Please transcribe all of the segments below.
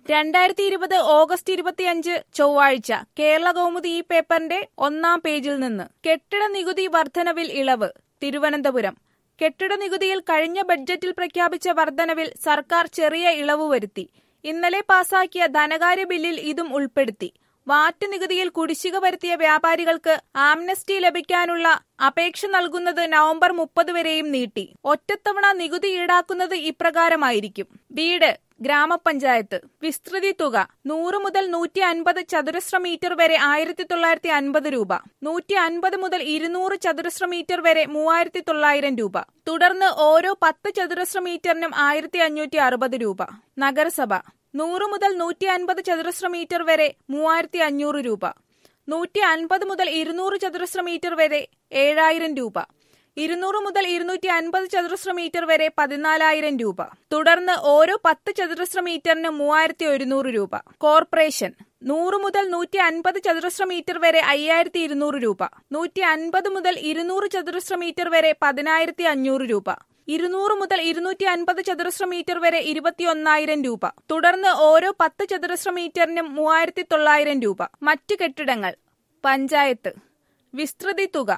രണ്ടായിരത്തി ഇരുപത് ഓഗസ്റ്റ് ഇരുപത്തിയഞ്ച് ചൊവ്വാഴ്ച കേരള കൗമുദി ഈ പേപ്പറിന്റെ ഒന്നാം പേജിൽ നിന്ന് കെട്ടിട നികുതി വർധനവിൽ ഇളവ് തിരുവനന്തപുരം കെട്ടിട നികുതിയിൽ കഴിഞ്ഞ ബഡ്ജറ്റിൽ പ്രഖ്യാപിച്ച വർധനവിൽ സർക്കാർ ചെറിയ ഇളവ് വരുത്തി ഇന്നലെ പാസാക്കിയ ധനകാര്യ ബില്ലിൽ ഇതും ഉൾപ്പെടുത്തി വാറ്റ് നികുതിയിൽ കുടിശ്ശിക വരുത്തിയ വ്യാപാരികൾക്ക് ആംനസ്റ്റി ലഭിക്കാനുള്ള അപേക്ഷ നൽകുന്നത് നവംബർ മുപ്പത് വരെയും നീട്ടി ഒറ്റത്തവണ നികുതി ഈടാക്കുന്നത് ഇപ്രകാരമായിരിക്കും വീട് ഗ്രാമപഞ്ചായത്ത് വിസ്തൃതി തുക നൂറ് മുതൽ നൂറ്റി അൻപത് ചതുരശ്ര മീറ്റർ വരെ ആയിരത്തി തൊള്ളായിരത്തി അൻപത് രൂപ നൂറ്റി അൻപത് മുതൽ ഇരുന്നൂറ് ചതുരശ്ര മീറ്റർ വരെ മൂവായിരത്തി തൊള്ളായിരം രൂപ തുടർന്ന് ഓരോ പത്ത് ചതുരശ്ര മീറ്ററിനും ആയിരത്തി അഞ്ഞൂറ്റി അറുപത് രൂപ നഗരസഭ നൂറ് മുതൽ നൂറ്റി അൻപത് ചതുരശ്ര മീറ്റർ വരെ മൂവായിരത്തി അഞ്ഞൂറ് രൂപ നൂറ്റി അൻപത് മുതൽ ഇരുന്നൂറ് ചതുരശ്ര മീറ്റർ വരെ ഏഴായിരം രൂപ ഇരുന്നൂറ് മുതൽ ഇരുന്നൂറ്റി അൻപത് ചതുരശ്ര മീറ്റർ വരെ പതിനാലായിരം രൂപ തുടർന്ന് ഓരോ പത്ത് ചതുരശ്ര മീറ്ററിന് മൂവായിരത്തി ഒരുന്നൂറ് രൂപ കോർപ്പറേഷൻ നൂറ് മുതൽ നൂറ്റി അൻപത് ചതുരശ്ര മീറ്റർ വരെ അയ്യായിരത്തി ഇരുന്നൂറ് രൂപ നൂറ്റി അൻപത് മുതൽ ഇരുന്നൂറ് ചതുരശ്ര മീറ്റർ വരെ പതിനായിരത്തി അഞ്ഞൂറ് രൂപ ഇരുന്നൂറ് മുതൽ ഇരുന്നൂറ്റി അൻപത് ചതുരശ്ര മീറ്റർ വരെ ഇരുപത്തിയൊന്നായിരം രൂപ തുടർന്ന് ഓരോ പത്ത് ചതുരശ്ര മീറ്ററിനും മൂവായിരത്തി തൊള്ളായിരം രൂപ മറ്റു കെട്ടിടങ്ങൾ പഞ്ചായത്ത് വിസ്തൃതി തുക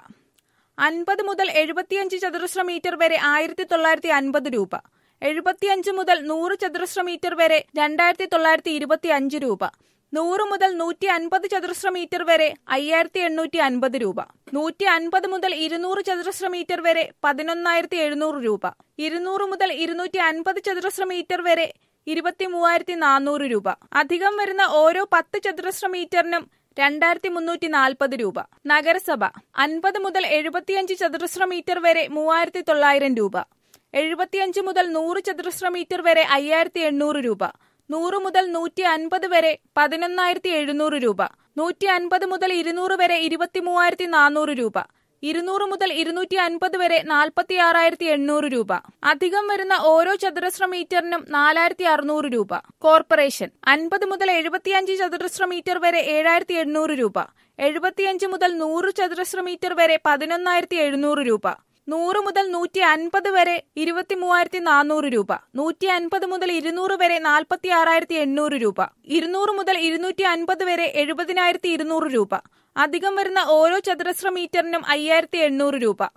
അൻപത് മുതൽ എഴുപത്തിയഞ്ച് ചതുരശ്ര മീറ്റർ വരെ ആയിരത്തി തൊള്ളായിരത്തി അൻപത് രൂപ എഴുപത്തിയഞ്ച് മുതൽ നൂറ് ചതുരശ്ര മീറ്റർ വരെ രണ്ടായിരത്തി തൊള്ളായിരത്തി ഇരുപത്തി അഞ്ച് രൂപ നൂറ് മുതൽ നൂറ്റി അൻപത് ചതുരശ്ര മീറ്റർ വരെ അയ്യായിരത്തി എണ്ണൂറ്റി അൻപത് രൂപ നൂറ്റി അൻപത് മുതൽ ഇരുന്നൂറ് ചതുരശ്ര മീറ്റർ വരെ പതിനൊന്നായിരത്തി എഴുന്നൂറ് രൂപ ഇരുന്നൂറ് മുതൽ ഇരുന്നൂറ്റി അൻപത് ചതുരശ്ര മീറ്റർ വരെ ഇരുപത്തി മൂവായിരത്തി നാനൂറ് രൂപ അധികം വരുന്ന ഓരോ പത്ത് ചതുരശ്ര മീറ്ററിനും രണ്ടായിരത്തി മുന്നൂറ്റി നാൽപ്പത് രൂപ നഗരസഭ അൻപത് മുതൽ എഴുപത്തിയഞ്ച് ചതുരശ്ര മീറ്റർ വരെ മൂവായിരത്തി തൊള്ളായിരം രൂപ എഴുപത്തിയഞ്ച് മുതൽ നൂറ് ചതുരശ്ര മീറ്റർ വരെ അയ്യായിരത്തി എണ്ണൂറ് രൂപ നൂറ് മുതൽ നൂറ്റി അൻപത് വരെ പതിനൊന്നായിരത്തി എഴുന്നൂറ് രൂപ നൂറ്റി അൻപത് മുതൽ ഇരുന്നൂറ് വരെ ഇരുപത്തി മൂവായിരത്തി നാനൂറ് രൂപ ഇരുന്നൂറ് മുതൽ ഇരുന്നൂറ്റി അൻപത് വരെ നാൽപ്പത്തി ആറായിരത്തി എണ്ണൂറ് രൂപ അധികം വരുന്ന ഓരോ ചതുരശ്ര മീറ്ററിനും നാലായിരത്തി അറുന്നൂറ് രൂപ കോർപ്പറേഷൻ അൻപത് മുതൽ എഴുപത്തിയഞ്ച് ചതുരശ്ര മീറ്റർ വരെ ഏഴായിരത്തി എണ്ണൂറ് രൂപ എഴുപത്തിയഞ്ച് മുതൽ നൂറ് ചതുരശ്ര മീറ്റർ വരെ പതിനൊന്നായിരത്തി എഴുന്നൂറ് രൂപ നൂറ് മുതൽ നൂറ്റി അൻപത് വരെ ഇരുപത്തി മൂവായിരത്തി നാനൂറ് രൂപ നൂറ്റി അൻപത് മുതൽ ഇരുന്നൂറ് വരെ നാൽപ്പത്തി ആറായിരത്തി എണ്ണൂറ് രൂപ ഇരുന്നൂറ് മുതൽ ഇരുന്നൂറ്റി അൻപത് വരെ എഴുപതിനായിരത്തി ഇരുന്നൂറ് രൂപ അധികം വരുന്ന ഓരോ ചതുരശ്ര മീറ്ററിനും അയ്യായിരത്തി എണ്ണൂറ് രൂപ